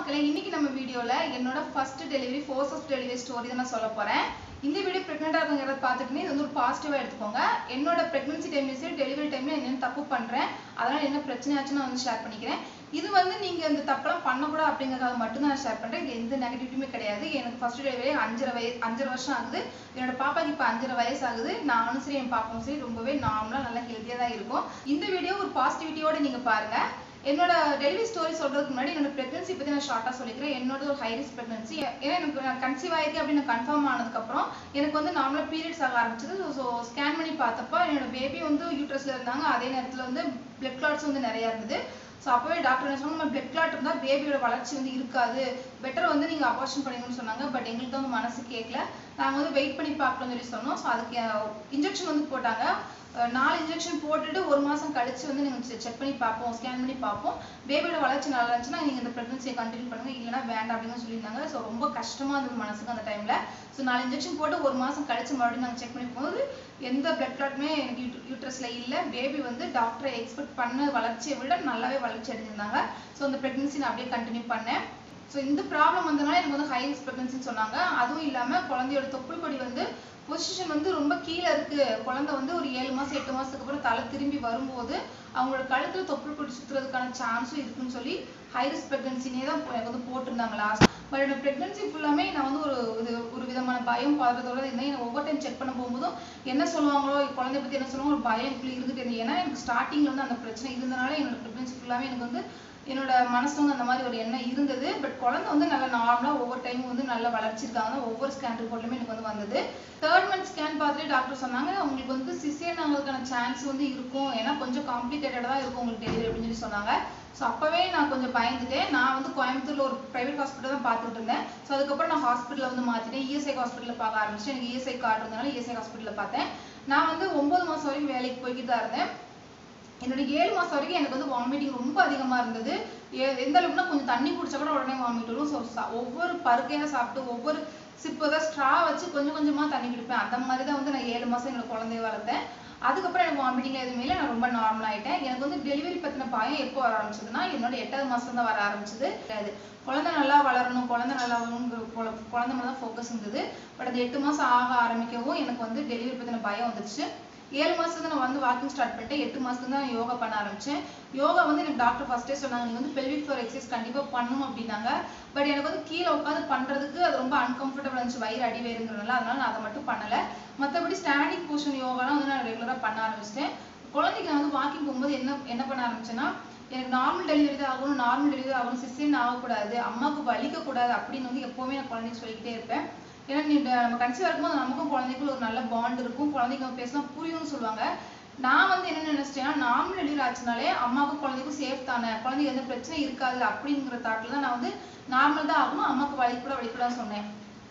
மக்களே இன்னைக்கு நம்ம வீடியோல என்னோட first delivery force of delivery story தான் நான் சொல்ல போறேன் இந்த வீடியோ பிரெக்னெண்டா இருக்கிறத பார்த்துட்டு இது வந்து ஒரு பாசிட்டிவா எடுத்துக்கோங்க என்னோட பிரெக்னன்சி டைம்லயும் சரி டெலிவரி டைம்ல என்னென்ன தப்பு பண்றேன் அதனால என்ன பிரச்சனை ஆச்சுன்னு நான் வந்து ஷேர் பண்ணிக்கிறேன் இது வந்து நீங்க இந்த தப்பெல்லாம் பண்ணக்கூடாது அப்படிங்கறதுக்காக மட்டும் நான் ஷேர் பண்றேன் இது எந்த நெகட்டிவிட்டியுமே கிடையாது எனக்கு ஃபர்ஸ்ட் டெலிவரி அஞ்சரை வயசு அஞ்சரை வருஷம் ஆகுது என்னோட பாப்பாக்கு இப்போ அஞ்சரை வயசு ஆகுது நானும் சரி என் பாப்பாவும் சரி ரொம்பவே நார்மலா நல்லா ஹெல்த்தியா தான் இருக்கும் இந்த வீடியோ ஒரு பாசிட்டிவிட்டியோட நீங்க பாருங்க என்னோட டெலிவரி ஸ்டோரி சொல்றதுக்கு முன்னாடி என்னோட பிரெக்னன்சி பத்தி நான் ஷார்ட்டா சொல்லிக்கிறேன் என்னோட ஒரு ஹை ரிஸ்க் பிரெக்னன்சி ஏன்னா எனக்கு நான் கன்சீவ் ஆயிருக்கேன் அப்படின்னு கன்ஃபார்ம் ஆனதுக்கு அப்புறம் எனக்கு வந்து நார்மலா பீரியட்ஸ் ஆக ஆரம்பிச்சது ஸோ ஸ்கேன் பண்ணி பார்த்தப்ப என்னோட பேபி வந்து யூட்ரஸ்ல இருந்தாங்க அதே நேரத்துல வந்து பிளட் கிளாட்ஸ் வந்து நிறைய இருந்தது ஸோ அப்பவே டாக்டர் என்ன சொன்னாங்க பிளட் கிளாட் இருந்தால் பேபியோட வளர்ச்சி வந்து இருக்காது பெட்டர் வந்து நீங்கள் அபார்ஷன் பண்ணிங்கன்னு சொன்னாங்க பட் எங்களுக்கு வந்து மனசு கேட்கல நாங்கள் வந்து வெயிட் பண்ணி பார்க்கணும்னு சொல்லி சொன்னோம் ஸோ அதுக்கு இன்ஜெக்ஷன் வந்து போட்டாங்க அஹ் நாலு இன்ஜெக்ஷன் போட்டுட்டு ஒரு மாசம் கழிச்சு வந்து நீங்கள் செக் பண்ணி பார்ப்போம் ஸ்கேன் பண்ணி பார்ப்போம் பேபியோட வளர்ச்சி நல்லா இருந்துச்சுன்னா நீங்கள் இந்த ப்ரெக்னன்சியை கண்டினியூ பண்ணுங்க இல்லைன்னா வேண்டாம் அப்படின்னு சொல்லியிருந்தாங்க ஸோ ரொம்ப கஷ்டமா இருந்தது மனசுக்கு அந்த டைம்ல ஸோ நாலு இன்ஜெக்ஷன் போட்டு ஒரு மாசம் கழிச்சு மறுபடியும் நாங்கள் செக் பண்ணி போகும்போது எந்த பிளட் கிளாட்டுமே எனக்கு யூட்ரஸ்ல இல்லை பேபி வந்து டாக்டரை எக்ஸ்பெக்ட் பண்ண வளர்ச்சியை விட நல்லாவே வளர்ச்சி அடைஞ்சிருந்தாங்க ஸோ அந்த ப்ரெக்னன்சி நான் அப்படியே கண்டினியூ பண்ணேன் ஸோ இந்த ப்ராப்ளம் வந்தனால எனக்கு வந்து ஹை ரிஸ்க் ப்ரெக்னன்சின்னு சொன்னாங்க அதுவும் இல்லாம குழந்தையோட தொப்புள் கொடி வந்து பொசிஷன் வந்து ரொம்ப கீழே இருக்கு குழந்தை வந்து ஒரு ஏழு மாசம் எட்டு மாசத்துக்கு அப்புறம் தலை திரும்பி வரும்போது அவங்களோட கழுத்துல தொப்புள் கொடி சுத்துறதுக்கான சான்ஸும் இருக்குன்னு சொல்லி ஹை ரிஸ்க் ப்ரெக்னன்சினே தான் எனக்கு வந்து போட்டிருந்தாங்க லாஸ்ட் பட் என்னோட ப்ரெக்னன்சி ஃபுல்லாமே நான் வந்து ஒரு இது ஒரு விதமான பயம் பாடுறதோட இருந்தேன் எனக்கு ஒவ்வொரு டைம் செக் பண்ண போகும்போதும் என்ன சொல்லுவாங்களோ குழந்தைய பத்தி என்ன சொல்லுவாங்க ஒரு பயம் எனக்குள்ள இருந்துட்டு இருந்தது ஏன்னா எனக்கு ஸ்டார்டிங்ல வந்து அந்த பிரச்சனை இருந்தனால என்னோட ப்ரெக்னன்சி ஃபுல்லாமே எனக்கு வந்து என்னோட மனசு வந்து அந்த மாதிரி ஒரு எண்ணம் இருந்தது பட் குழந்தை வந்து நல்லா நார்மலா ஒவ்வொரு டைமும் வந்து நல்லா வளர்ச்சிருக்காங்க ஒவ்வொரு ஸ்கேன் ரிப்போர்ட்லுமே எனக்கு வந்து வந்தது தேர்ட் மந்த் ஸ்கேன் பார்த்துட்டு டாக்டர் சொன்னாங்க உங்களுக்கு வந்து சிசேரியன் ஆகிறதுக்கான சான்ஸ் வந்து இருக்கும் ஏன்னா கொஞ்சம் காம்ப்ளிகேட்டடா தான் இருக்கும் உங்களுக்கு டெலிவரி அப்படின்னு சொல்லி சொன்னாங்க ஸோ அப்பவே நான் கொஞ்சம் பயந்துட்டேன் நான் வந்து கோயம்புத்தூர்ல ஒரு பிரைவேட் ஹாஸ்பிட்டல் தான் பார்த்துட்டு இருந்தேன் ஸோ அதுக்கப்புறம் நான் ஹாஸ்பிட்டலில் வந்து மாத்திட்டேன் இஎஸ்ஐ ஹாஸ்பிட்டலில் பார்க்க ஆரம்பிச்சிட்டேன் எனக்கு இஎஸ்ஐ கார்டு இருந்தனால இஎஸ்ஐ ஹாஸ்பிட்டலில் பார்த்தேன் நான் வந்து ஒன்பது மாசம் வரைக்கும் வேலைக்கு போய்கிட்டு தான் இருந்தேன் என்னோட ஏழு மாசம் வரைக்கும் எனக்கு வந்து வாமிட்டிங் ரொம்ப அதிகமா இருந்தது எ- எந்த அளவுக்குன்னா கொஞ்சம் தண்ணி குடிச்சா கூட உடனே வாமிட் வரும் ஸோ ஒவ்வொரு பருக்கையா சாப்பிட்டு ஒவ்வொரு சிப்பு தான் ஸ்ட்ரா வச்சு கொஞ்சம் கொஞ்சமா தண்ணி குடிப்பேன் அந்த மாதிரி தான் வந்து நான் ஏழு மாசம் என்னோட குழந்தைய வளர்த்தேன் அதுக்கப்புறம் எனக்கு வாமிட்டிங் எதுவுமே இல்லை நான் ரொம்ப நார்மல் ஆயிட்டேன் எனக்கு வந்து டெலிவரி பத்தின பயம் எப்போ வர ஆரம்பிச்சதுன்னா என்னோட எட்டாவது மாசம் தான் வர ஆரம்பிச்சது அது குழந்தை நல்லா வளரணும் குழந்தை நல்லா வரணுங்கிற குழ- குழந்தை மேல தான் ஃபோக்கஸ் இருந்தது பட் அது எட்டு மாசம் ஆக ஆரம்பிக்கவும் எனக்கு வந்து டெலிவரி பத்தின பயம் வந்துருச்சு ஏழு மாசத்துக்கு நான் வந்து வாக்கிங் ஸ்டார்ட் பண்ணிட்டேன் எட்டு மாசத்துக்கு தான் யோகா பண்ண ஆரம்பிச்சேன் யோகா வந்து எனக்கு டாக்டர் ஃபர்ஸ்டே சொன்னாங்க நீங்க வந்து பெல்விக் ஃப்ளோர் எக்ஸசைஸ் கண்டிப்பா பண்ணணும் அப்படின்னாங்க பட் எனக்கு வந்து கீழே உட்காந்து பண்றதுக்கு அது ரொம்ப அன்கம்ஃபர்டபுள் இருந்துச்சு வயிறு அடி வேறுங்கிறதுனால அதனால நான் அதை மட்டும் பண்ணல மத்தபடி ஸ்டாண்டிங் பொசிஷன் யோகாலாம் வந்து நான் ரெகுலரா பண்ண ஆரம்பிச்சிட்டேன் குழந்தைக்கு நான் வந்து வாக்கிங் போகும்போது என்ன என்ன பண்ண ஆரம்பிச்சேன்னா எனக்கு நார்மல் டெலிவரி தான் ஆகணும் நார்மல் டெலிவரி ஆகணும் சிஸ்டர்னு ஆகக்கூடாது அம்மாவுக்கு வலிக்க கூடாது அப்படின்னு வந்து எப்பவுமே நான் குழந்தைக்கு சொல்லிக்கிட்டே இருப்பேன் ஏன்னா நீ ட- நம்ம கன்சீவ் இருக்கும்போது நமக்கும் குழந்தைக்கும் ஒரு நல்ல பாண்ட் இருக்கும் குழந்தைக்கு நம்ம பேசினா புரியும்னு சொல்லுவாங்க நான் வந்து என்ன நினைச்சிட்டேன்னா நார்மல் டெலிவரி ஆச்சுனாலே அம்மாவுக்கும் குழந்தைக்கும் சேஃப் தானே குழந்தைக்கு எந்த பிரச்சனை இருக்காது அப்படிங்கிற தாட்ல தான் நான் வந்து நார்மல் தான் ஆகணும் அம்மாவுக்கு வலிக்கூட வலிக்கூடாதுன்னு சொன்னேன்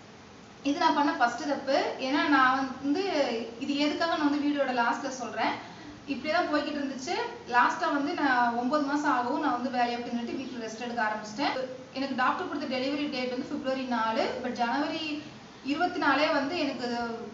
இது நான் பண்ண ஃபர்ஸ்ட் தப்பு ஏன்னா நான் வந்து இது எதுக்காக நான் வந்து வீடியோட லாஸ்ட்ல சொல்றேன் இப்படியே தான் போய்கிட்டு இருந்துச்சு லாஸ்டா வந்து நான் ஒன்பது மாசம் ஆகவும் நான் வந்து வேலையை விட்டு நின்னுட்டு வீட்டுல ரெஸ்ட் எடுக்க ஆரம்பிச்சிட்டேன் எனக்கு டாக்டர் கொடுத்த டெலிவரி டேட் வந்து பிப்ரவரி நாலு பட் ஜனவரி இருபத்தி நாலே வந்து எனக்கு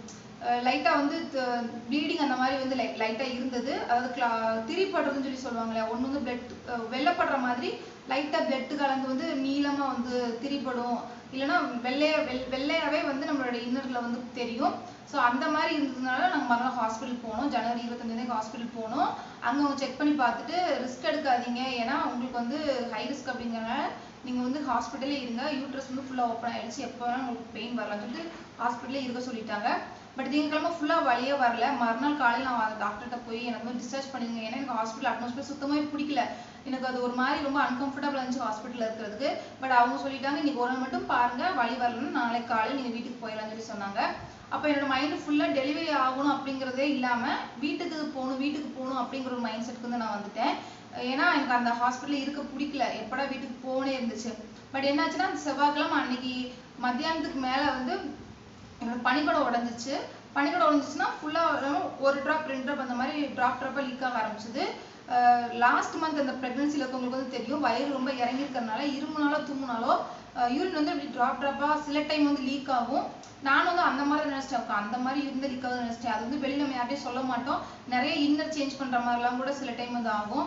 லைட்டா வந்து ப்ளீடிங் அந்த மாதிரி வந்து லைட்டா இருந்தது அதாவது cla- திரி படுறதுன்னு சொல்லி சொல்லுவாங்களே ஒண்ணு வந்து பிளட் வெள்ளைப்படுற மாதிரி லைட்டா பிளட் கலந்து வந்து நீளமா வந்து திரிபடும் இல்லைன்னா வெள்ளைய வெள் வெள்ளையாவே வந்து நம்மளோட இன்னர்ல வந்து தெரியும் ஸோ அந்த மாதிரி இருந்ததுனால நாங்கள் மறுநாள் ஹாஸ்பிட்டல் போனோம் ஜனவரி இருபத்தஞ்சாந்தேதி ஹாஸ்பிட்டல் போனோம் அங்கே அவங்க செக் பண்ணி பார்த்துட்டு ரிஸ்க் எடுக்காதீங்க ஏன்னா உங்களுக்கு வந்து ஹை ரிஸ்க் அப்படிங்கறனால நீங்கள் வந்து ஹாஸ்பிட்டலே இருங்க யூட்ரஸ் வந்து ஃபுல்லாக ஓப்பன் ஆயிடுச்சு எப்போ வேணாலும் உங்களுக்கு பெயின் வரலாம்னு சொல்லிட்டு ஹாஸ்பிட்டலே இருக்க சொல்லிட்டாங்க பட் திங்கக்கிழமை ஃபுல்லாக வழியே வரல மறுநாள் காலையில் நான் டாக்டர்கிட்ட போய் எனக்கு வந்து டிஸ்சார்ஜ் பண்ணிடுங்க ஏன்னா எனக்கு ஹாஸ்பிட்டல் அட்மாஸ்பியர் சுத்தமாவே பிடிக்கல எனக்கு அது ஒரு மாதிரி ரொம்ப அன்கம்ஃபர்டபுள் இருந்துச்சு ஹாஸ்பிட்டலில் இருக்கிறதுக்கு பட் அவங்க சொல்லிட்டாங்க இன்னைக்கு ஒரு நாள் மட்டும் பாருங்க வழி வரலன்னா நாளைக்கு காலையில் நீங்கள் வீட்டுக்கு போயிடலாம்னு சொல்லி சொன்னாங்க அப்போ என்னோட மைண்ட் ஃபுல்லாக டெலிவரி ஆகணும் அப்படிங்கிறதே இல்லாமல் வீட்டுக்கு போகணும் வீட்டுக்கு போகணும் அப்படிங்கிற ஒரு மைண்ட் செட்டுக்கு வந்து நான் வந்துட்டேன் ஏன்னா எனக்கு அந்த ஹாஸ்பிட்டல் இருக்க பிடிக்கல எப்படா வீட்டுக்கு போகணே இருந்துச்சு பட் என்னாச்சுன்னா அந்த செவ்வாய்க்கிழமை அன்னைக்கு மத்தியானத்துக்கு மேலே வந்து என்னோட பனிக்கூடம் உடைஞ்சிச்சு பனிக்கூடம் உடைஞ்சிச்சுன்னா ஃபுல்லாக ஒரு ட்ராப் ரெண்டு ட்ராப் அந்த மாதிரி ட்ராப் ட்ராப்பாக லீக் ஆக ஆரம்பிச்சது லாஸ்ட் மந்த் அந்த ப்ரெக்னன்சியில் இருக்கவங்களுக்கு வந்து தெரியும் வயிறு ரொம்ப இறங்கி இருக்கறனால இருமுனாலோ தும்முனாலோ யூரின் வந்து அப்படி ட்ராப் ட்ராப்பாக சில டைம் வந்து லீக் ஆகும் நானும் வந்து அந்த மாதிரி நினைச்சிட்டேன் அந்த மாதிரி இருந்து லீக் ஆகுது நினைச்சிட்டேன் அது வந்து வெளியில நம்ம யார்ட்டையும் சொல்ல மாட்டோம் நிறைய இன்னர் சேஞ்ச் பண்ற மாதிரிலாம் கூட சில டைம் வந்து ஆகும்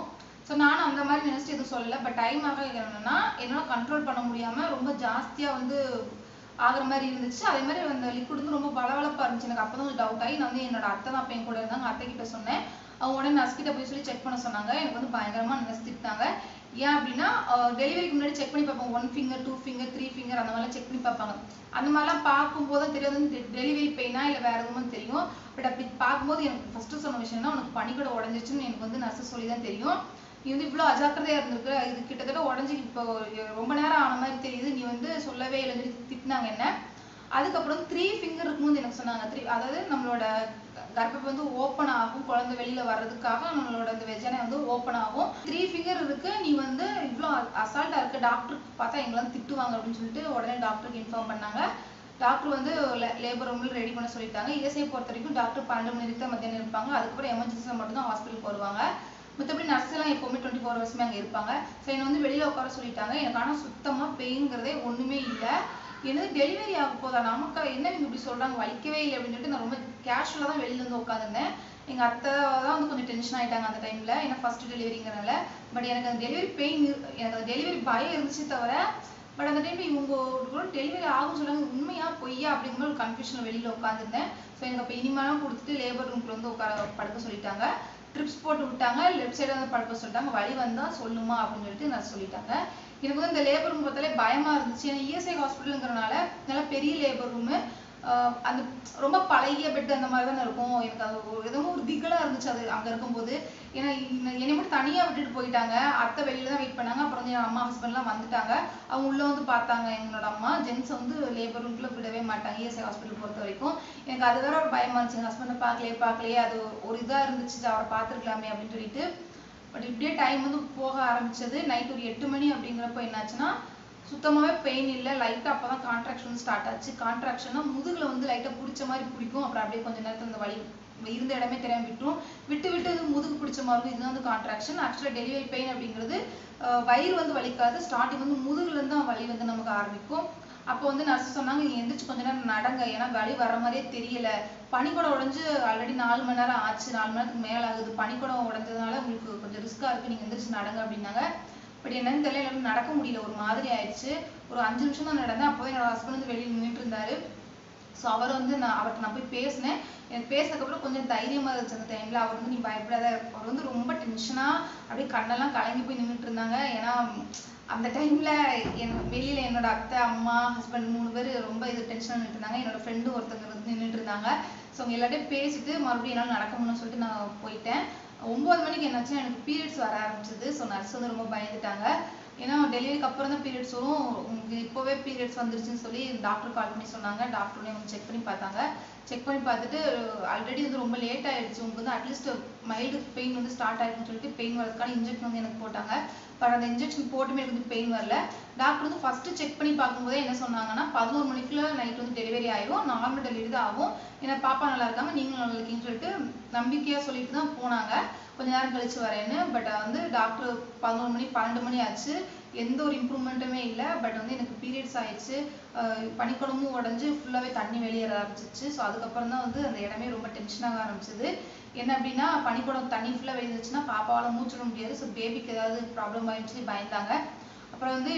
ஸோ நானும் அந்த மாதிரி நினைச்சிட்டு எதுவும் சொல்லல பட் டைம் ஆக என்னன்னா என்னால் கண்ட்ரோல் பண்ண முடியாம ரொம்ப ஜாஸ்தியா வந்து ஆகுற மாதிரி இருந்துச்சு அதே மாதிரி அந்த லிக்விட் வந்து ரொம்ப பளபளப்பா இருந்துச்சு எனக்கு அப்பதான் ஒரு டவுட் ஆகி நான் வந்து என்னோட அத்தை தான் அப்ப என் கூட இருந்தாங்க அத்தை கிட்ட சொன்னேன் அவங்க உடனே நர்ஸ் கிட்ட போய் சொல்லி செக் பண்ண சொன்னாங்க எனக்கு வந்து பயங்கரமா நர்ஸ் திட்டினாங்க ஏன் அப்படின்னா டெலிவரிக்கு முன்னாடி செக் பண்ணி பார்ப்பாங்க one finger two finger three finger அந்த மாதிரிலாம் செக் பண்ணி பார்ப்பாங்க அந்த மாதிரிலாம் பார்க்கும்போது தான் தெரியாது வந்து டெலிவரி பெயினா இல்லை வேற எதுவும் தெரியும் பட் அப்படி பார்க்கும்போது எனக்கு ஃபர்ஸ்ட் சொன்ன விஷயம்னா உனக்கு பனிக்கூட உடஞ்சிருச்சுன்னு எனக்கு வந்து நர்ஸ் சொல்லி தான் தெரியும் நீ வந்து இவ்வளோ அஜாக்கிரதையா இருந்திருக்கு இது கிட்டத்தட்ட உடஞ்சி இப்போ ரொம்ப நேரம் ஆன மாதிரி தெரியுது நீ வந்து சொல்லவே இல்லைன்னு சொல்லி திட்டினாங்க என்ன அதுக்கப்புறம் த்ரீ ஃபிங்கர் இருக்கும்போது எனக்கு சொன்னாங்க த்ரீ அதாவது நம்மளோட கர்ப்பப்பை வந்து ஓப்பன் ஆகும் குழந்தை வெளியில வர்றதுக்காக நம்மளோட இந்த வெஜனை வந்து ஓப்பன் ஆகும் த்ரீ ஃபிங்கர் இருக்கு நீ வந்து இவ்வளோ அசால்ட்டா இருக்க டாக்டர் பார்த்தா எங்கெல்லாம் திட்டுவாங்க அப்படின்னு சொல்லிட்டு உடனே டாக்டருக்கு இன்ஃபார்ம் பண்ணாங்க டாக்டர் வந்து லேபர் ரூம்ல ரெடி பண்ண சொல்லிட்டாங்க இஎஸ்ஐ பொறுத்த வரைக்கும் டாக்டர் பன்னெண்டு மணி வரைக்கும் தான் மத்தியானம் இருப்பாங்க அதுக்கப்புறம் எமர்ஜென்சியில் மட்டும்தான் ஹாஸ்பிட்டலுக்கு வருவாங்க மற்றபடி நர்ஸ் எல்லாம் எப்பவுமே டுவெண்ட்டி ஃபோர் ஹவர்ஸ்மே அங்கே இருப்பாங்க ஸோ என்னை வந்து வெளியில உட்கார சொல்லிட்டாங்க எனக்கு ஆனால் சுத்தமா பெயின்ங்கிறதே ஒண்ணுமே இல்லை என்னது டெலிவரி ஆக போதா நமக்கு என்ன இவங்க இப்படி சொல்றாங்க வலிக்கவே இல்லை அப்படின்னு சொல்லிட்டு நான் ரொம்ப கேஷுவலாக தான் வெளியில வந்து உட்காந்துருந்தேன் எங்க அத்தை தான் வந்து கொஞ்சம் டென்ஷன் ஆயிட்டாங்க அந்த டைம்ல ஏன்னா ஃபர்ஸ்ட் டெலிவரிங்கிறனால பட் எனக்கு அந்த டெலிவரி பெயின் எனக்கு அந்த டெலிவரி பயம் இருந்துச்சு தவிர பட் அந்த டைம்ல இவங்க ஒரு டெலிவரி ஆகும்னு சொல்றாங்க உண்மையா பொய்யா அப்படிங்கிற ஒரு கன்ஃபியூஷன்ல வெளியில உட்காந்துருந்தேன் ஸோ எனக்கு அப்போ இனிமேலாம் கொடுத்துட்டு லேபர் ரூம்ல வந்து உட்கார படுக்க சொல்லிட்டாங்க ட்ரிப்ஸ் போட்டு விட்டாங்க லெஃப்ட் சைடு வந்து படுக்க சொல்லிட்டாங்க வலி வந்தா சொல்லுமா அப்படின்னு சொல்லிட்டு நான் சொல்லிட்டாங்க எனக்கு வந்து இந்த லேபர் ரூம் பார்த்தாலே பயமா இருந்துச்சு ஏன்னா இஎஸ்ஐ ஹாஸ்பிட்டலுங்கிறனால நல்லா பெரிய லேபர் ரூமு அந்த ரொம்ப பழைய பெட் அந்த மாதிரி தானே இருக்கும் எனக்கு அது ஒரு ஏதோ ஒரு திகலா இருந்துச்சு அது அங்க இருக்கும்போது ஏன்னா இன்ன- என்னை மட்டும் தனியா விட்டுட்டு போயிட்டாங்க அத்தை வெளியில தான் வெயிட் பண்ணாங்க அப்புறம் வந்து என் அம்மா ஹஸ்பண்ட்லாம் வந்துட்டாங்க அவங்க உள்ள வந்து பார்த்தாங்க எங்களோட அம்மா ஜென்ஸ் வந்து லேபர் ரூம்குள்ள விடவே மாட்டாங்க இஎஸ்ஐ ஹாஸ்பிட்டல் பொறுத்த வரைக்கும் எனக்கு அது வேற ஒரு பயமா இருந்துச்சு எங்க ஹஸ்பண்டை பார்க்கலையே பார்க்கலையே அது ஒரு இதா இருந்துச்சு அவரை பார்த்துருக்கலாமே அப்படின்னு சொல்லிட்டு பட் இப்படியே டைம் வந்து போக ஆரம்பிச்சது நைட் ஒரு எட்டு மணி அப்படிங்கிறப்ப என்னாச்சுன்னா சுத்தமாவே பெயின் இல்ல லைட்டா அப்பதான் கான்ட்ராக்ஷன் ஸ்டார்ட் ஆச்சு கான்ட்ராக்ஷன்னா முதுகுல வந்து லைட்டா பிடிச்ச மாதிரி பிடிக்கும் அப்புறம் அப்படியே கொஞ்ச நேரத்துல இந்த வலி இருந்த இடமே தெரியாம விட்டுரும் விட்டு விட்டு இது முதுகு பிடிச்ச மாதிரி இருக்கும் இதுதான் வந்து கான்ட்ராக்ஷன் ஆக்சுவலா டெலிவரி பெயின் அப்படிங்கிறது அஹ், வயிறு வந்து வலிக்காது ஸ்டார்டிங் வந்து முதுகுல இருந்து தான் வலி வந்து நமக்கு ஆரம்பிக்கும் அப்போ வந்து நர்ஸ் சொன்னாங்க நீங்க எந்திரிச்சு கொஞ்ச நேரம் நடங்க ஏன்னா வலி வர மாதிரியே தெரியல பனிக்குடம் உடைஞ்சு ஆல்ரெடி நாலு மணி நேரம் ஆச்சு நாலு மணி நேரத்துக்கு மேல ஆகுது பனிக்குடம் உடைஞ்சதுனால உங்களுக்கு கொஞ்சம் ரிஸ்கா இருக்கு நீங்க எந்திரிச்சு நடங்க அப்படின்னாங்க பட் என்னன்னு தெரியல என்னால நடக்க முடியல ஒரு மாதிரி ஆயிடுச்சு ஒரு அஞ்சு நிமிஷம் தான் நடந்தேன் அப்போ என்னோட ஹஸ்பண்ட் வந்து வெளியே நின்னுட்டு இருந்தாரு ஸோ அவர் வந்து நான் அவர்கிட்ட நான் போய் பேசினேன் எனக்கு பேசினதுக்கப்புறம் கொஞ்சம் தைரியமா இருந்துச்சு அந்த டைம்ல அவர் வந்து நீ பயப்படாத அவர் வந்து ரொம்ப டென்ஷனா அப்படியே கண்ணெல்லாம் கலங்கி போய் நின்னுட்டு இருந்தாங்க ஏன்னா அந்த டைம்ல என் வெளியில என்னோட அத்தை அம்மா ஹஸ்பண்ட் மூணு பேர் ரொம்ப இது டென்ஷனா நின்னுட்டு இருந்தாங்க என்னோட ஃப்ரெண்டு ஒருத்தங்க வந்து நின்னுட்டு இருந்தாங்க ஸோ அவங்க எல்லாத்தையும் பேசிட்டு மறுபடியும் என்னால் நடக்க முடியும்னு சொல்லிட்டு நான் போயிட்டேன் ஒன்பது மணிக்கு என்னாச்சுன்னா எனக்கு பீரியட்ஸ் வர ஆரம்பிச்சது ஸோ நர்ஸ் வந்து ரொம்ப பயந்துட்டாங்க ஏன்னா டெலிவரிக்கு அப்புறம் தான் பீரியட்ஸ் வரும் உங்களுக்கு இப்போவே பீரியட்ஸ் வந்துருச்சுன்னு சொல்லி டாக்டர் கால் பண்ணி சொன்னாங்க டாக்டர் வந்து செக் பண்ணி பார்த்தாங்க செக் பண்ணி பார்த்துட்டு ஆல்ரெடி வந்து ரொம்ப லேட் ஆயிடுச்சு உங்களுக்கு வந்து அட்லீஸ்ட் மைல்டு பெயின் வந்து ஸ்டார்ட் ஆயிருக்குன்னு சொல்லிட்டு பெயின் வரதுக்கான இன்ஜெக்ஷன் வந்து எனக்கு போட்டாங்க பட் அந்த இன்ஜெக்ஷன் போட்டுமே எனக்கு வந்து பெயின் வரல டாக்டர் வந்து ஃபர்ஸ்ட் செக் பண்ணி பார்க்கும்போதே என்ன சொன்னாங்கன்னா பதினோரு மணிக்குள்ள நைட் வந்து டெலிவரி ஆயிரும் நார்மல் டெலிவரி தான் ஆகும் ஏன்னா பாப்பா நல்லா இருக்காங்க நீங்களும் நல்லா இருக்கீங்கன்னு சொல்லிட்டு நம்பிக்கையா சொல்லிட்டு தான் போனாங்க கொஞ்ச நேரம் கழிச்சு வரேன்னு பட் வந்து டாக்டர் பதினோரு மணி பன்னெண்டு மணி ஆச்சு எந்த ஒரு இம்ப்ரூவ்மெண்ட்டுமே இல்லை பட் வந்து எனக்கு பீரியட்ஸ் ஆயிடுச்சு அஹ் பனிக்குடமும் உடைஞ்சு ஃபுல்லாவே தண்ணி வெளியேற ஆரம்பிச்சிச்சு ஸோ அதுக்கப்புறம் தான் வந்து அந்த இடமே ரொம்ப டென்ஷன் ஆக ஆரம்பிச்சது என்ன அப்படின்னா பனிக்குடம் தண்ணி ஃபுல்லா வெளியிருந்துச்சுன்னா பாப்பாவால மூச்சு விட முடியாது ஸோ பேபிக்கு ஏதாவது ப்ராப்ளம் ஆயிடுச்சு சொல்லி பயந்தாங்க அப்புறம் வந்து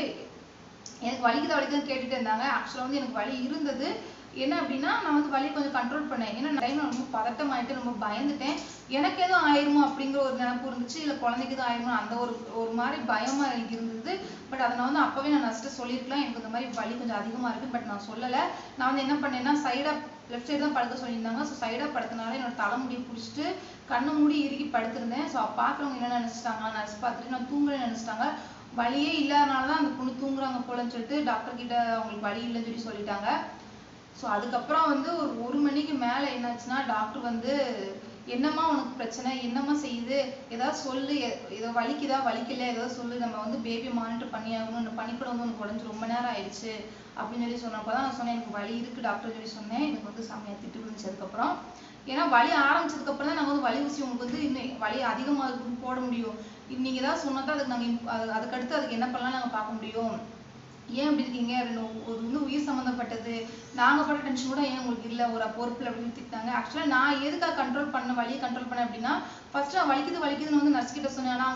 எனக்கு வலிக்குதா வலிக்குதுன்னு கேட்டுட்டு இருந்தாங்க ஆக்சுவலாக வந்து எனக்கு வலி இருந்தது என்ன அப்படின்னா நான் வந்து வலி கொஞ்சம் கண்ட்ரோல் பண்ணேன் ஏன்னா டைம் ரொம்ப பதட்டமாயிட்டு ரொம்ப பயந்துட்டேன் எனக்கு எதுவும் ஆயிருமோ அப்படிங்கிற ஒரு நினைப்பு இருந்துச்சு இல்லை குழந்தைக்கு எதுவும் ஆயிருமோ அந்த ஒரு ஒரு மாதிரி பயமா எனக்கு இருந்தது பட் அதை நான் வந்து அப்பவே நான் நர்ஸ்ட்ட சொல்லியிருக்கலாம் எனக்கு இந்த மாதிரி வலி கொஞ்சம் அதிகமா இருக்கு பட் நான் சொல்லலை நான் வந்து என்ன பண்ணேன்னா சைடா லெஃப்ட் சைடு தான் படுக்க சொல்லியிருந்தாங்க ஸோ சைடா படுத்தனால என்னோட தலைமுடியை பிடிச்சிட்டு கண்ணு மூடி இறுக்கி படுத்திருந்தேன் ஸோ பார்க்குறவங்க என்ன நினைச்சிட்டாங்க நர்ஸ் பார்த்துட்டு நான் தூங்குறேன்னு நினைச்சிட்டாங்க வலியே இல்லாதனால தான் அந்த பொண்ணு தூங்குறாங்க போலன்னு சொல்லிட்டு டாக்டர் கிட்ட அவங்களுக்கு வலி இல்லைன்னு சொல்லி சொல்லிட்டாங்க ஸோ அதுக்கப்புறம் வந்து ஒரு ஒரு மணிக்கு மேலே என்னாச்சுன்னா டாக்டர் வந்து என்னம்மா உனக்கு பிரச்சனை என்னம்மா செய்யுது ஏதாவது சொல்லு எ- ஏதோ வலிக்குதா வலிக்கல ஏதாவது சொல்லு நம்ம வந்து பேபி மானிட்டர் பண்ணி ஆகணும் இந்த பனிக்கூட வந்து உனக்கு உடஞ்சு ரொம்ப நேரம் ஆயிடுச்சு அப்படின்னு சொல்லி சொன்னப்போ தான் நான் சொன்னேன் எனக்கு வலி இருக்கு டாக்டர் சொல்லி சொன்னேன் எனக்கு வந்து செம்மையா திட்டு விழுந்துச்சு அதுக்கப்புறம் ஏன்னா வலி ஆரம்பிச்சதுக்கு அப்புறம் தான் நாங்க வந்து வலி ஊசி உங்களுக்கு வந்து இன்னும் வலி அதிகமா இருக்குன்னு போட முடியும் இது நீங்க ஏதாவது சொன்னா தான் அதுக்கு நாங்க imp- அது- அதுக்கடுத்து அதுக்கு என்ன பண்ணலாம் நாங்க பார்க்க முடியும் ஏன் இப்படி இருக்கீங்க ரெண்டு ஒரு வந்து உயிர் சம்மந்தப்பட்டது நாங்க பட்ட டென்ஷன் கூட ஏன் உங்களுக்கு இல்ல ஒரு பொறுப்புல அப்படின்னு திட்டாங்க ஆக்சுவலா நான் எதுக்காக கண்ட்ரோல் பண்ண வலியை கண்ட்ரோல் பண்ணேன் அப்படின்னா ஃபர்ஸ்ட் நான் வலிக்குது வலிக்குதுன்னு வந்து நர்ஸ் கிட்ட சொன்னேன் ஆனா அவங்க என்ன இப்போ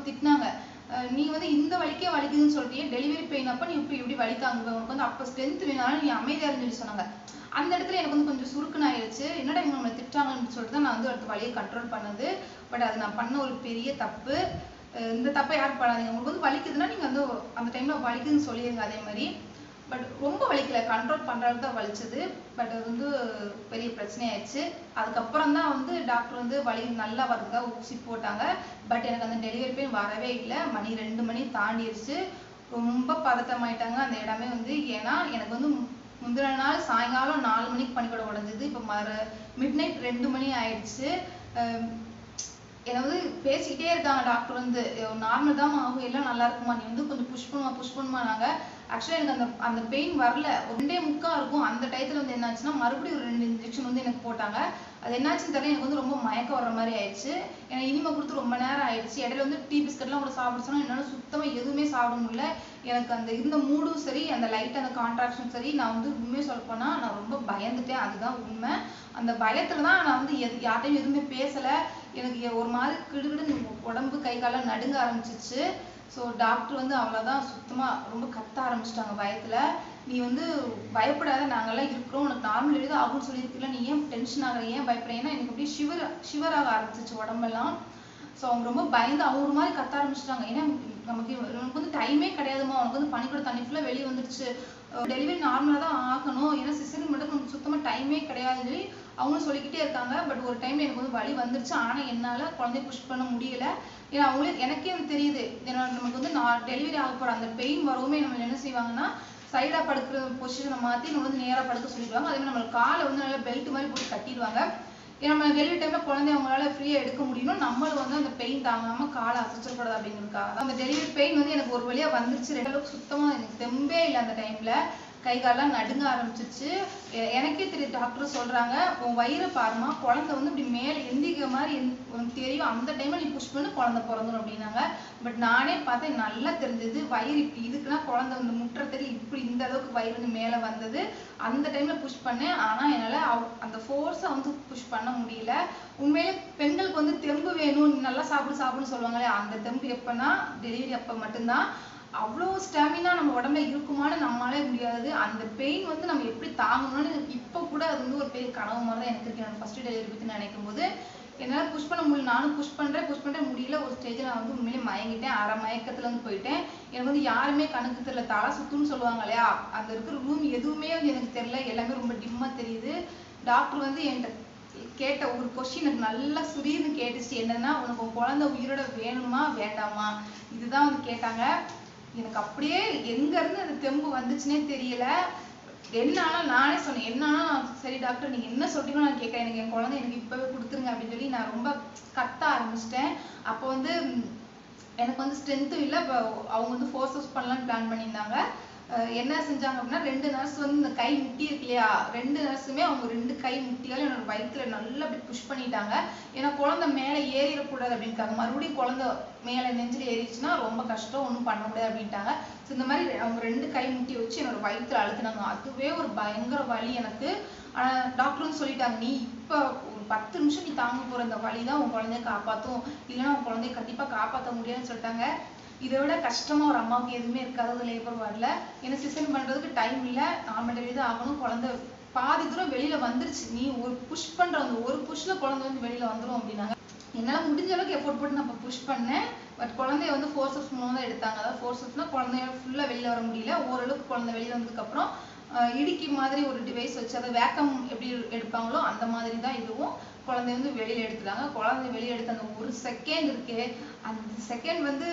திட்டினாங்க அஹ் நீ வந்து இந்த வலிக்கே வலிக்குதுன்னு சொல்றியே டெலிவரி பெயின் அப்ப நீ இப்படி இப்படி வலி தாங்குவ உனக்கு வந்து அப்ப ஸ்ட்ரென்த் வேணாலும் நீ அமைதியா இருன்னு சொல்லி சொன்னாங்க அந்த இடத்துல எனக்கு வந்து கொஞ்சம் சுருக்குன்னு ஆயிடுச்சு என்னடா இவங்க நம்மளை திட்டாங்கன்னு சொல்லிட்டு தான் நான் வந்து அடுத்த வலியை கண்ட்ரோல் பண்ணது பட் அது நான் பண்ண ஒரு பெரிய தப்பு அஹ் இந்த தப்பை யாரும் பண்ணாதீங்க உங்களுக்கு வந்து வலிக்குதுன்னா நீங்க வந்து அந்த டைம்ல வலிக்குதுன்னு சொல்லிடுங்க அதே மாதிரி பட் ரொம்ப வலிக்கல கண்ட்ரோல் பண்ற அளவுக்கு தான் வலிச்சது பட் அது வந்து பெரிய பிரச்சனை ஆயிடுச்சு அதுக்கப்புறம் தான் வந்து டாக்டர் வந்து வலி நல்லா வருதா ஊசி போட்டாங்க பட் எனக்கு அந்த டெலிவரி பெயின் வரவே இல்லை மணி ரெண்டு மணி தாண்டிடுச்சு ரொம்ப பதட்டமாயிட்டாங்க அந்த இடமே வந்து ஏன்னா எனக்கு வந்து மு- முந்தின நாள் சாயங்காலம் நாலு மணிக்கு பனிக்கூட உடஞ்சது இப்போ மறு மிட் நைட் ரெண்டு மணி ஆயிடுச்சு அஹ் என்னை வந்து பேசிக்கிட்டே இருக்காங்க டாக்டர் வந்து நார்மல் தான் ஆகும் எல்லாம் நல்லா இருக்குமா நீ வந்து கொஞ்சம் புஷ் பண்ணுமா புஷ் பண்ணுமானாங்க ஆக்சுவலாக எனக்கு அந்த அந்த பெயின் வரல ஒரு ரெண்டே முக்கா இருக்கும் அந்த டயத்துல வந்து என்னாச்சுன்னா மறுபடியும் ஒரு ரெண்டு இன்ஜெக்ஷன் வந்து எனக்கு போட்டாங்க அது என்னாச்சுன்னு தெரியல எனக்கு வந்து ரொம்ப மயக்கம் வர்ற மாதிரி ஆயிடுச்சு ஏன்னா இனிமே கொடுத்து ரொம்ப நேரம் ஆயிடுச்சு இடையில வந்து டீ பிஸ்கட்லாம் கூட சாப்பிட சொன்னா என்னால சுத்தமா எதுவுமே சாப்பிட முடியல எனக்கு அந்த இருந்த மூடும் சரி அந்த லைட் அந்த கான்ட்ராக்ஷன் சரி நான் வந்து உண்மையை சொல்ல போனா நான் ரொம்ப பயந்துட்டேன் அதுதான் உண்மை அந்த பயத்துல தான் நான் வந்து எது யார்ட்டையும் எதுவுமே பேசல எனக்கு எ- ஒரு மாதிரி கிடுகிடுன்னு உடம்பு கை காலம் நடுங்க ஆரம்பிச்சிச்சு ஸோ டாக்டர் வந்து அவ்வளோதான் சுத்தமா ரொம்ப கத்த ஆரம்பிச்சிட்டாங்க பயத்துல நீ வந்து பயப்படாத நாங்கெல்லாம் இருக்கிறோம் உனக்கு நார்மல் எழுத ஆகும்னு சொல்லியிருக்கல நீ ஏன் டென்ஷன் ஆகுற ஏன் பயப்படுற ஏன்னா எனக்கு அப்படியே ஷிவர் ஷிவராக ஆரம்பிச்சிச்சு உடம்பெல்லாம் ஸோ அவங்க ரொம்ப பயந்து அவங்க ஒரு மாதிரி கத்த ஆரம்பிச்சிட்டாங்க ஏன்னா நமக்கு உனக்கு வந்து டைமே கிடையாதுமா உனக்கு வந்து பனிக்கூட தண்ணி ஃபுல்லாக வெளியே வந்துடுச்சு டெலிவரி நார்மலாக தான் ஆகணும் ஏன்னா சிசரின் மட்டும் நமக்கு சுத்தமாக டைமே கிடையாதுன்னு சொல்லி அவங்களும் சொல்லிக்கிட்டே இருக்காங்க பட் ஒரு டைம்ல எனக்கு வந்து வலி வந்துருச்சு ஆனால் என்னால குழந்தைய புஷ் பண்ண முடியல ஏன்னா அவங்களே எனக்கே வந்து தெரியுது ஏன்னா நமக்கு வந்து நான் டெலிவரி ஆக போற அந்த பெயின் வரவுமே நம்ம என்ன செய்வாங்கன்னா சைடா படுக்கிற பொசிஷனை மாத்தி நம்ம வந்து நேரா படுக்க சொல்லிடுவாங்க அதே மாதிரி நம்மளுக்கு காலை வந்து நல்லா பெல்ட் மாதிரி போட்டு கட்டிடுவாங்க ஏன்னா நம்ம டெலிவரி டைம்ல குழந்தைய அவங்களால ஃப்ரீயா எடுக்க முடியணும் நம்மளும் வந்து அந்த பெயின் தாங்காம காலை அசைச்சிடக்கூடாது அப்படிங்கிறதுக்காக அந்த டெலிவரி பெயின் வந்து எனக்கு ஒரு வழியா வந்துருச்சு ரெண்டு அளவுக்கு சுத்தமா எனக்கு தெம்பே இல்லை அந்த டைம்ல கை காலெல்லாம் நடுங்க ஆரம்பிச்சிருச்சு எ- எனக்கே தெரியும் டாக்டர் சொல்றாங்க உன் வயிறை பாருமா குழந்தை வந்து இப்படி மேல எந்திரிக்கிற மாதிரி எந்~ உனக்கு தெரியும் அந்த டைம்ல நீ புஷ் பண்ணு குழந்தை பிறந்துடும் அப்படின்னாங்க பட் நானே பார்த்தேன் நல்லா தெரிஞ்சது வயிறு இப்படி இதுக்குன்னா குழந்தை வந்து முற்றத்தில் இப்படி இந்த அளவுக்கு வயிறு வந்து மேல வந்தது அந்த டைம்ல புஷ் பண்ணேன் ஆனா என்னால அவ்- அந்த ஃபோர்ஸை வந்து புஷ் பண்ண முடியல உண்மையிலே பெண்களுக்கு வந்து தெம்பு வேணும் நீ நல்லா சாப்பிடு சாப்பிடுன்னு சொல்லுவாங்களே அந்த தெம்பு எப்பன்னா டெலிவரி அப்ப மட்டும்தான் அவ்வளோ ஸ்டாமினா நம்ம உடம்புல இருக்குமான்னு நம்மளாலே முடியாது அந்த பெயின் வந்து நம்ம எப்படி தாங்கணும்னு இப்போ கூட அது வந்து ஒரு பெரிய கனவு மாதிரி தான் எனக்கு இருக்கு ஃபர்ஸ்ட் டெலிவரி பத்தி நினைக்கும் போது என்னால புஷ் பண்ண முடியல நானும் புஷ் பண்றேன் புஷ் பண்றேன் முடியல ஒரு ஸ்டேஜ்ல நான் வந்து உண்மையிலே மயங்கிட்டேன் அரை மயக்கத்துல வந்து போயிட்டேன் எனக்கு வந்து யாருமே கணக்கு தெரியல தலை சுத்துன்னு சொல்லுவாங்க இல்லையா அந்த இருக்கிற ரூம் எதுவுமே வந்து எனக்கு தெரியல எல்லாமே ரொம்ப டிம்மா தெரியுது டாக்டர் வந்து என்கிட்ட கேட்ட ஒரு கொஸ்டின் எனக்கு நல்லா சுரீர்னு கேட்டுச்சு என்னன்னா உனக்கு உன் குழந்தை உயிரோட வேணுமா வேண்டாமா இதுதான் வந்து கேட்டாங்க எனக்கு அப்படியே எங்க இருந்து அந்த தெம்பு வந்துச்சுன்னே தெரியல என்ன ஆனாலும் நானே சொன்னேன் என்ன ஆனாலும் சரி டாக்டர் நீங்க என்ன சொல்றீங்களோ நான் கேட்கறேன் எனக்கு என் குழந்தை எனக்கு இப்பவே கொடுத்துருங்க அப்படின்னு சொல்லி நான் ரொம்ப கத்த ஆரம்பிச்சிட்டேன் அப்போ வந்து ம், எனக்கு வந்து ஸ்ட்ரென்த்தும் இல்லை இப்போ அவங்க வந்து ஃபோர்ஸஸ் பண்ணலாம்னு பிளான் பண்ணியிருந்தாங்க அஹ் என்ன செஞ்சாங்க அப்படின்னா ரெண்டு நர்ஸ் வந்து இந்த கை முட்டி இருக்கு இல்லையா ரெண்டு நர்ஸுமே அவங்க ரெண்டு கை முட்டியாலும் என்னோட வயித்துல நல்லா அப்படி புஷ் பண்ணிட்டாங்க ஏன்னா குழந்தை மேலே ஏறிடக்கூடாது அப்படின்ட்டாங்க மறுபடியும் குழந்தை மேலே நெஞ்சில் ஏறிடுச்சுன்னா ரொம்ப கஷ்டம் ஒன்றும் பண்ண முடியாது அப்படின்ட்டாங்க ஸோ இந்த மாதிரி அவங்க ரெண்டு கை முட்டி வச்சு என்னோட வயித்துல அழுத்துனாங்க அதுவே ஒரு பயங்கர வலி எனக்கு ஆனா டாக்டர் வந்து சொல்லிட்டாங்க நீ இப்போ ஒரு பத்து நிமிஷம் நீ தாங்க போற இந்த வலி தான் உன் குழந்தைய காப்பாத்தும் இல்லைன்னா உன் குழந்தைய கண்டிப்பா காப்பாத்த முடியாதுன்னு சொல்லிட்டாங்க இதை விட கஷ்டமா ஒரு அம்மாவுக்கு எதுவுமே இருக்காது லேபர் வார்டில் ஏன்னா சிசன் பண்றதுக்கு டைம் இல்லை நார்மல் டெலிவரி தான் ஆகணும் குழந்தை பாதி தூரம் வெளியில வந்துருச்சு நீ ஒரு புஷ் பண்ற அந்த ஒரு புஷ்ல குழந்தை வந்து வெளியில வந்துரும் அப்படின்னாங்க என்னால முடிஞ்ச அளவுக்கு எஃபோர்ட் போட்டு நான் புஷ் பண்ணேன் பட் குழந்தைய வந்து ஃபோர்ஸஸ் மூலம் தான் எடுத்தாங்க அதாவது ஃபோர்ஸஸ்னா குழந்தைய ஃபுல்லா வெளியில வர முடியல ஓரளவுக்கு குழந்தை வெளியில வந்ததுக்கு அப்புறம் ஆஹ் இடுக்கி மாதிரி ஒரு டிவைஸ் வச்சு அதை வேக்கம் எப்படி எடுப்பாங்களோ அந்த மாதிரி தான் இதுவும் குழந்தைய வந்து வெளியில எடுத்துட்டாங்க குழந்தை வெளியே எடுத்த அந்த ஒரு செகண்ட் இருக்கே அந்த செகண்ட் வந்து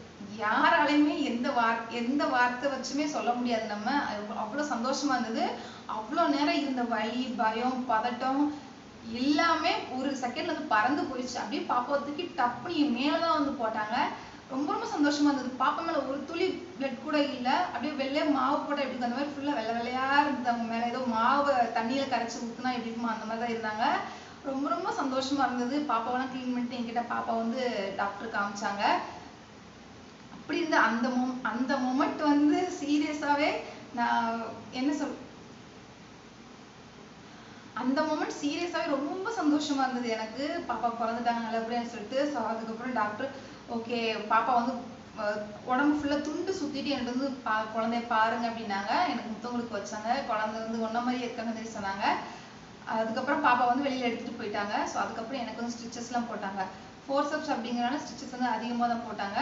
யாராலையுமே எந்த வார் எந்த வார்த்தை வச்சுமே சொல்ல முடியாது நம்ம அது அவ்வளவு சந்தோஷமா இருந்தது அவ்வளவு நேரம் இருந்த வலி பயம் பதட்டம் எல்லாமே ஒரு செகண்ட்ல வந்து பறந்து போயிடுச்சு அப்படியே பாப்பாவை தூக்கி டப்புனு என் மேலதான் வந்து போட்டாங்க ரொம்ப ரொம்ப சந்தோஷமா இருந்தது பாப்பா மேல ஒரு துளி பிளட் கூட இல்ல அப்படியே வெள்ளை மாவு போட்டா எப்படி இருக்கும் அந்த மாதிரி ஃபுல்லா வெள்ளை வெள்ளையா இருந்தது அவங்க மேல ஏதோ மாவை தண்ணியில கரைச்சு ஊத்துனா எப்படி இருக்குமோ அந்த மாதிரி தான் இருந்தாங்க ரொம்ப ரொம்ப சந்தோஷமா இருந்தது பாப்பாவெல்லாம் க்ளீன் பண்ணிட்டு என்கிட்ட பாப்பா வந்து டாக்டர் காமிச்சாங்க அப்படி இருந்த அந்த மொ அந்த மொமெண்ட் வந்து சீரியஸாவே நான் என்ன சொல் அந்த மொமெண்ட் சீரியஸாவே ரொம்ப சந்தோஷமா இருந்தது எனக்கு பாப்பா பிறந்துட்டாங்க நல்லபடியான்னு சொல்லிட்டு ஸோ அதுக்கப்புறம் டாக்டர் ஓகே பாப்பா வந்து அஹ், உடம்பு ஃபுல்லாக துண்டு சுற்றிட்டு எனக்கு வந்து பா குழந்தைய பாருங்க அப்படின்னாங்க எனக்கு முத்தங்களுக்கு வச்சாங்க குழந்தை வந்து ஒன்றை மாதிரி இருக்காங்கன்னு சொல்லி சொன்னாங்க அதுக்கப்புறம் பாப்பா வந்து வெளியில் எடுத்துகிட்டு போயிட்டாங்க ஸோ அதுக்கப்புறம் எனக்கு வந்து ஸ்டிச்சஸ்லாம் போட்டாங்க ஃபோர்சப்ஸ் அப்படிங்கிறனால ஸ்டிச்சஸ் வந்து அதிகமாக தான் போட்டாங்க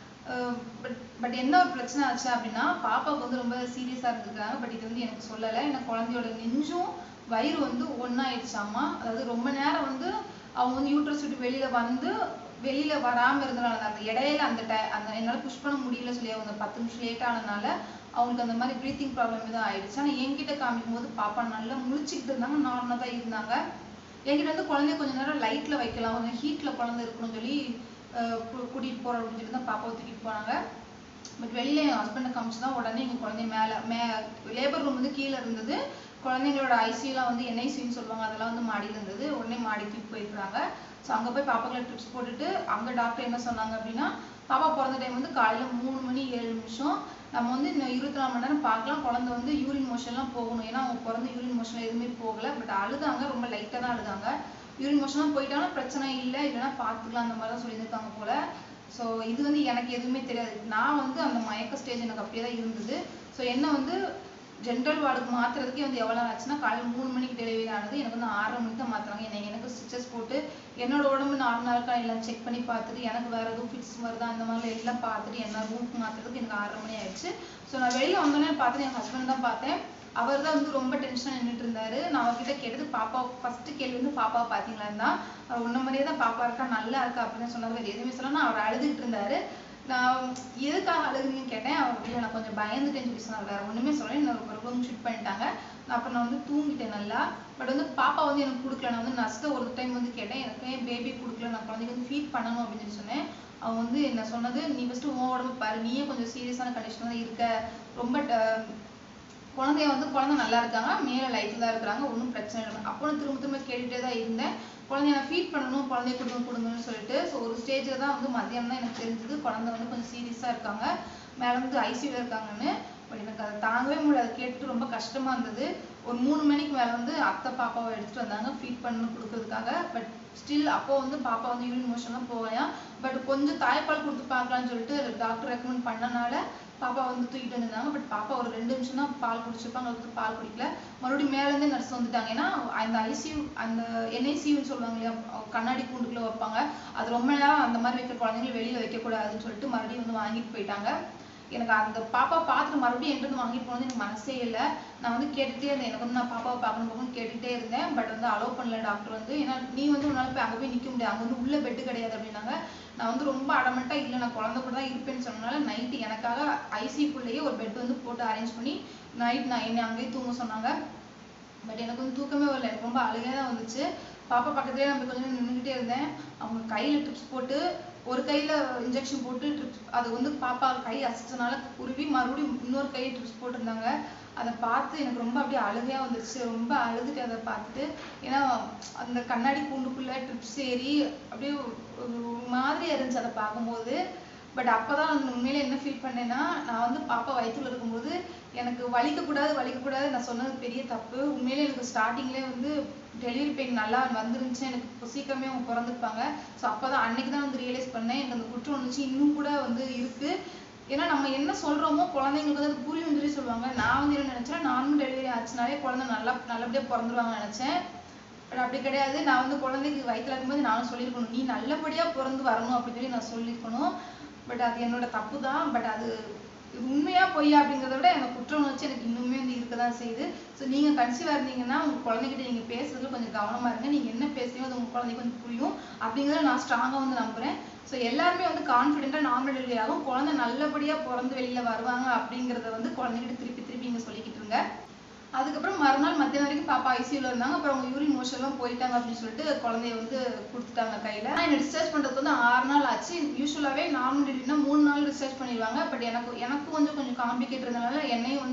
பட் பட் என்ன ஒரு பிரச்சனை ஆச்சு அப்படின்னா பாப்பாவுக்கு வந்து ரொம்ப சீரியஸாக இருந்திருக்காங்க பட் இது வந்து எனக்கு சொல்லலை ஏன்னா குழந்தையோட நெஞ்சும் வயிறு வந்து ஒன்றாயிடுச்சாமா அதாவது ரொம்ப நேரம் வந்து அவங்க வந்து யூட்ரஸ் விட்டு வெளியில வந்து வெளியில வராம இருந்தனால தான் அந்த இடையில அந்த டை அந்த என்னால புஷ் பண்ண முடியல சொல்லி அவங்க பத்து நிமிஷம் லேட் ஆனதுனால அவங்களுக்கு அந்த மாதிரி ப்ரீத்திங் ப்ராப்ளம் எதுவும் ஆயிடுச்சு ஆனா என்கிட்ட காமிக்கும் போது பாப்பா நல்லா முழிச்சுக்கிட்டு இருந்தாங்க நார்மலா தான் இருந்தாங்க என்கிட்ட வந்து குழந்தைய கொஞ்ச நேரம் லைட்ல வைக்கலாம் கொஞ்சம் ஹீட்ல குழந்தை இருக்கணும்னு சொல்லி அஹ் கூ- கூட்டிட்டு போறோம் அப்படின்னு சொல்லி தான் பாப்பாவை தூக்கிட்டு போனாங்க பட் வெளியில என் ஹஸ்பண்டை காமிச்சு தான் உடனே எங்க குழந்தை மேல மே லேபர் ரூம் வந்து கீழே இருந்தது குழந்தைங்களோட ஐசியூலாம் வந்து என்ஐசியூன்னு சொல்லுவாங்க அதெல்லாம் வந்து மாடியில இருந்தது உடனே மாடி தூக்கி போயிருக்காங்க ஸோ அங்க போய் பாப்பாக்களை ட்ரிப்ஸ் போட்டுட்டு அங்க டாக்டர் என்ன சொன்னாங்க அப்படின்னா பாப்பா பிறந்த டைம் வந்து காலையில மூணு மணி ஏழு நிமிஷம் நம்ம வந்து இன்னும் இருபத்தி நாலு மணி நேரம் பார்க்கலாம் குழந்தை வந்து யூரின் மோஷன்லாம் போகணும் ஏன்னா அவங்க பிறந்த யூரின் மோஷன் எதுவுமே போகல பட் அழுதாங்க ரொம்ப லைட்டாக தான் அழுதாங்க யூரின் மோஷன்லாம் போயிட்டாங்கன்னா பிரச்சனை இல்லை இல்லைன்னா பார்த்துக்கலாம் அந்த மாதிரி தான் சொல்லியிருக்காங்க போல ஸோ இது வந்து எனக்கு எதுவுமே தெரியாது நான் வந்து அந்த மயக்க ஸ்டேஜ் எனக்கு அப்படியே தான் இருந்தது ஸோ என்ன வந்து ஜென்ரல் வார்டுக்கு மாத்துறதுக்கே வந்து எவ்வளோ நேரம் ஆச்சுன்னா காலையில் மூணு மணிக்கு டெலிவரி ஆனது எனக்கு வந்து ஆறரை மணிக்கு தான் மாத்துறாங்க என்னை எனக்கு ஸ்டிச்சஸ் போட்டு என்னோட உடம்பு நார்மலாக இருக்கா எல்லாம் செக் பண்ணி பார்த்துட்டு எனக்கு வேற எதுவும் ஃபிட்ஸ் வருதா அந்த மாதிரி எல்லாம் பார்த்துட்டு என்ன ரூமுக்கு மாத்துறதுக்கு எனக்கு ஆறரை மணி ஆயிடுச்சு ஸோ நான் வெளியில வந்தோடனே பார்த்துட்டு என் ஹஸ்பண்ட் தான் பார்த்தேன் அவர் தான் வந்து ரொம்ப டென்ஷனாக நின்றுட்டு இருந்தாரு நான் அவர்கிட்ட கேட்டது பாப்பா ஃபர்ஸ்ட் கேள்வி வந்து பாப்பாவை பார்த்தீங்களான்னு தான் அவர் உன்ன மாதிரியே தான் பாப்பா இருக்கா நல்லா இருக்கா அப்படின்னு சொன்னார் வேறு எதுவுமே சொல்லணும் அவர் அழுதுகிட்டு இருந்தாரு நான் எதுக்காக அழுகுறீங்கன்னு கேட்டேன் அவர் இல்லை நான் கொஞ்சம் பயந்துட்டேன்னு சொல்லி சொன்னார் வேற ஒண்ணுமே சொல்லலை இன்னொரு ஒரு ரூம் ஷிஃப்ட் பண்ணிட்டாங்க நான் அப்புறம் நான் வந்து தூங்கிட்டேன் நல்லா பட் வந்து பாப்பா வந்து எனக்கு கொடுக்கல நான் வந்து நர்ஸ்ட்ட ஒரு டைம் வந்து கேட்டேன் எனக்கு ஏன் பேபி கொடுக்கல நான் குழந்தைக்கு வந்து ஃபீட் பண்ணணும் அப்படின்னு சொல்லி சொன்னேன் அவங்க வந்து என்ன சொன்னது நீ ஃபர்ஸ்ட் உன் உடம்பு பாரு நீயே கொஞ்சம் சீரியஸான கண்டிஷன் தான் இருக்க ரொம்ப ட- குழந்தைய வந்து குழந்தை நல்லா இருக்காங்க மேல லைட்ல தான் இருக்கிறாங்க ஒன்றும் பிரச்சனை இல்லை அப்போ நான் திரும்ப திரும்ப கேட்டுட்டே தான் இருந்தேன் குழந்தைய நான் ஃபீட் பண்ணணும் குழந்தைய கொடுங்க கொடுங்கன்னு சொல்லிட்டு ஸோ ஒரு ஸ்டேஜில் தான் வந்து மதியம் தான் எனக்கு தெரிஞ்சது குழந்தை வந்து கொஞ்சம் சீரியஸாக இருக்காங்க மேலே வந்து ஐசியூல இருக்காங்கன்னு பட் எனக்கு அதை தாங்கவே முடியல அதை கேட்டுட்டு ரொம்ப கஷ்டமா இருந்தது ஒரு மூணு மணிக்கு மேலே வந்து அத்தை பாப்பாவை எடுத்துட்டு வந்தாங்க ஃபீட் பண்ணணும் கொடுக்கறதுக்காக பட் ஸ்டில் அப்போ வந்து பாப்பா வந்து யூரின் மோஷன்லாம் போகலையாம் பட் கொஞ்சம் தாய்ப்பால் கொடுத்து பார்க்கலாம்னு சொல்லிட்டு டாக்டர் ரெக்கமெண்ட் பண்ணனால பாப்பா வந்து தூக்கிட்டு வந்திருந்தாங்க பட் பாப்பா ஒரு ரெண்டு நிமிஷம் தான் பால் குடிச்சிருப்பாங்க அதுக்கு பால் குடிக்கல மறுபடியும் மேல இருந்தே நர்ஸ் வந்துட்டாங்க ஏன்னா அந்த ஐசியூ அந்த என்ஐசியூன்னு சொல்லுவாங்க இல்லையா கண்ணாடி கூண்டுக்குள்ள வைப்பாங்க அது ரொம்ப நேரம் அந்த மாதிரி வைக்கிற குழந்தைங்களை வெளியில வைக்க கூடாதுன்னு சொல்லிட்டு மறுபடியும் வந்து வாங்கிட்டு போயிட்டாங்க எனக்கு அந்த பாப்பா பார்த்துட்டு மறுபடியும் என்கிட்ட இருந்து வாங்கிட்டு போனது எனக்கு மனசே இல்லை நான் வந்து கேட்டுட்டே இருந்தேன் எனக்கு வந்து நான் பாப்பாவை பார்க்கணும் பார்க்கணும் கேட்டுட்டே இருந்தேன் பட் வந்து அலோவ் பண்ணல டாக்டர் வந்து ஏன்னா நீ வந்து உன்னால போய் அங்கே போய் நிற்க முடியாது அங்கே வந்து உள்ள பெட்டு கிடையாது அப்படின்னாங்க நான் வந்து ரொம்ப அடமெண்டா இல்லை நான் குழந்தை கூட தான் இருப்பேன்னு சொன்னனால நைட்டு எனக்காக ஐசிக்குள்ளேயே ஒரு பெட் வந்து போட்டு அரேஞ்ச் பண்ணி நைட் நான் என்னை அங்கேயே தூங்க சொன்னாங்க பட் எனக்கு வந்து தூக்கமே வரல எனக்கு ரொம்ப அழுகையா தான் வந்துச்சு பாப்பா பக்கத்துலயே நான் போய் கொஞ்ச நேரம் நின்னுகிட்டே இருந்தேன் அவங்க கையில ட்ரிப்ஸ் போட்டு ஒரு கையில இன்ஜெக்ஷன் போட்டு ட்ரிப்ஸ் அது வந்து பாப்பா கை அசைச்சனால உருவி மறுபடியும் இன்னொரு கையை ட்ரிப்ஸ் போட்டிருந்தாங்க அதை பார்த்து எனக்கு ரொம்ப அப்படியே அழுகையா வந்துருச்சு ரொம்ப அழுதுட்டு அதை பார்த்துட்டு ஏன்னா அந்த கண்ணாடி கூண்டுக்குள்ள ட்ரிப்ஸ் ஏறி அப்படியே ஒரு ஒரு மாதிரியா இருந்துச்சு அதை பார்க்கும்போது பட் அப்பதான் வந்து உண்மையில என்ன ஃபீல் பண்ணேன்னா நான் வந்து பாப்பா வயித்துல இருக்கும்போது எனக்கு வலிக்க கூடாது வலிக்க கூடாது நான் சொன்னது பெரிய தப்பு உண்மையிலே எனக்கு ஸ்டார்டிங்லேயே வந்து டெலிவரி பெயின் நல்லா வந்துருந்துச்சு எனக்கு இப்போ சீக்கிரமே அவங்க பிறந்திருப்பாங்க ஸோ அப்பதான் அன்னைக்கு தான் வந்து ரியலைஸ் பண்ணேன் எனக்கு அந்த குற்ற உணர்ச்சி இன்னும் கூட வந்து இருக்கு ஏன்னா நம்ம என்ன சொல்றோமோ குழந்தைங்களுக்கு வந்து அது புரியும் சொல்லி சொல்லுவாங்க நான் வந்து என்ன நினைச்சேன் நார்மல் டெலிவரி ஆச்சுனாலே குழந்தை நல்லா நல்லபடியா பிறந்துருவாங்கன்னு நினைச்சேன் பட் அப்படி கிடையாது நான் வந்து குழந்தைக்கு வயித்துல இருக்கும்போது நானும் சொல்லியிருக்கணும் நீ நல்லபடியா பிறந்து வரணும் அப்படின்னு சொல்லி நான் சொல்லியிருக்கணும் பட் அது என்னோட தப்பு தான் பட் அது இது உண்மையா பொய்யா அப்படிங்கிறத விட எனக்கு குற்ற உணர்ச்சி எனக்கு இன்னுமே வந்து இருக்கதான் செய்யுது ஸோ நீங்க கன்சீவா இருந்தீங்கன்னா உங்க குழந்தைகிட்ட நீங்க பேசுறதுல கொஞ்சம் கவனமா இருங்க நீங்க என்ன பேசுறீங்க அது உங்க குழந்தைக்கு வந்து புரியும் அப்படிங்கிறத நான் ஸ்ட்ராங்கா வந்து நம்புறேன் ஸோ எல்லாருமே வந்து கான்ஃபிடென்ட்டா நார்மல் டெலிவரி ஆகும் குழந்தை நல்லபடியா பிறந்து வெளியில வருவாங்க அப்படிங்கிறத வந்து குழந்தைகிட்ட திருப்பி திருப்பி இங்க சொல்லிக்கிட்டு இருங்க அதுக்கப்புறம் மறுநாள் மத்தியானம் வரைக்கும் பாப்பா ஐசியூல இருந்தாங்க அப்புறம் அவங்க யூரின் மோஷன்லாம் போயிட்டாங்க அப்படின்னு சொல்லிட்டு குழந்தைய வந்து கொடுத்துட்டாங்க கையில ஆனா என்ன டிஸ்சார்ஜ் பண்றதுக்கு வந்து ஆறு நாள் ஆச்சு யூஸ்வலாவே நார்மல் டெலிவரினா மூணு நாள் டிஸ்சார்ஜ் பண்ணிடுவாங்க பட் எனக்கு எனக்கு கொஞ்சம் கொஞ்சம் காம்ப்ளிகேட் இருந்தனால என்னையும் வந்து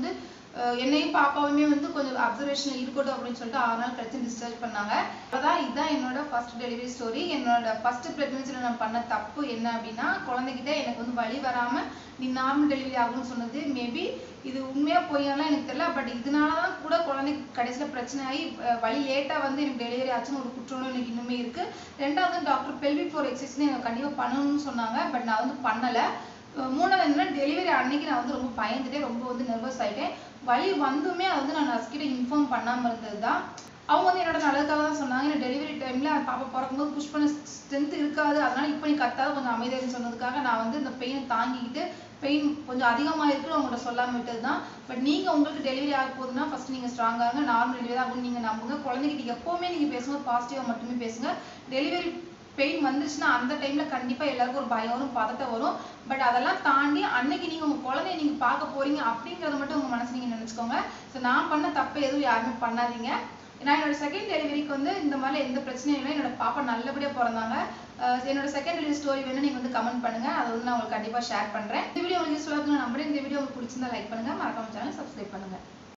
அஹ் என்னையும் பாப்பாவுமே வந்து கொஞ்சம் அப்சர்வேஷன் இருக்கட்டும் அப்படின்னு சொல்லிட்டு ஆறு நாள் கழிச்சு டிஸ்சார்ஜ் பண்ணாங்க அதான் இதுதான் என்னோட ஃபர்ஸ்ட் டெலிவரி ஸ்டோரி என்னோட ஃபர்ஸ்ட் ப்ரெக்னன்சியில் நான் பண்ண தப்பு என்ன அப்படின்னா குழந்தைகிட்ட எனக்கு வந்து வலி வராம நீ நார்மல் டெலிவரி ஆகும்னு சொன்னது மேபி இது உண்மையா பொய்யாலாம் எனக்கு தெரியல பட் இதனால தான் கூட குழந்தைக்கு கடைசியில் பிரச்சனை ஆகி அஹ் வலி லேட்டாக வந்து எனக்கு டெலிவரி ஆச்சுன்னு ஒரு குற்றம் எனக்கு இன்னுமே இருக்கு ரெண்டாவது டாக்டர் பெல்விக் ஃப்ளோர் எக்ஸசைஸ்னு எனக்கு கண்டிப்பாக பண்ணணும்னு சொன்னாங்க பட் நான் வந்து பண்ணலை அஹ் மூணாவது என்னன்னா டெலிவரி அன்னைக்கு நான் வந்து ரொம்ப பயந்துட்டேன் ரொம்ப வந்து நர்வஸ் ஆயிட்டேன் வலி வந்துமே அதை வந்து நான் நர்ஸ் கிட்ட இன்ஃபார்ம் பண்ணாம இருந்தது தான் அவங்க வந்து என்னோட நல்லதுக்காக தான் சொன்னாங்க எனக்கு டெலிவரி டைம்ல பாப்பா பிறக்கும்போது புஷ் பண்ண ஸ்ட்ரென்த் இருக்காது அதனால இப்போ நீ கத்தாத கொஞ்சம் அமைதியான்னு சொன்னதுக்காக நான் வந்து இந்த பெயினை தாங்கிக்கிட்டு பெயின் கொஞ்சம் அதிகமாக இருக்குன்னு அவங்கள்ட்ட சொல்லாம விட்டது தான் பட் நீங்க உங்களுக்கு டெலிவரி ஆக போகுதுன்னா ஃபர்ஸ்ட் நீங்க ஸ்ட்ராங்காக நார்மல் டெலிவரி ஆகும் நீங்க நம்புங்க குழந்தைகிட்ட எப்பவுமே நீங்க பேசும்போது பாசிட்டிவா மட்டுமே பேசுங்க டெலிவரி பெயின் வந்துச்சுன்னா அந்த டைம்ல கண்டிப்பா எல்லாருக்கும் ஒரு பயம் வரும் பதட்டம் வரும் பட் அதெல்லாம் தாண்டி அன்னைக்கு நீங்க உங்க குழந்தைய நீங்க பார்க்க போறீங்க அப்படிங்கறத மட்டும் உங்க மனசு நீங்க நினைச்சுக்கோங்க ஸோ நான் பண்ண தப்பு எதுவும் யாருமே பண்ணாதீங்க நான் என்னோட செகண்ட் டெலிவரிக்கு வந்து இந்த மாதிரி எந்த பிரச்சனையும் இல்லை என்னோட பாப்பா நல்லபடியா பிறந்தாங்க அஹ் என்னோட செகண்ட் டெலிவரி ஸ்டோரி வேணும் நீங்க வந்து கமெண்ட் பண்ணுங்க அதை வந்து நான் உங்களுக்கு கண்டிப்பா ஷேர் பண்றேன் இந்த வீடியோ உங்களுக்கு யூஸ்ஃபுல்லாக நம்புறேன் இந்த வீடியோ உங்களுக்கு பிடிச்சிருந்தா லைக் பண்ணுங்க மறக்காம சேனல் சப்ஸ்கிரைப் பண்ணுங்க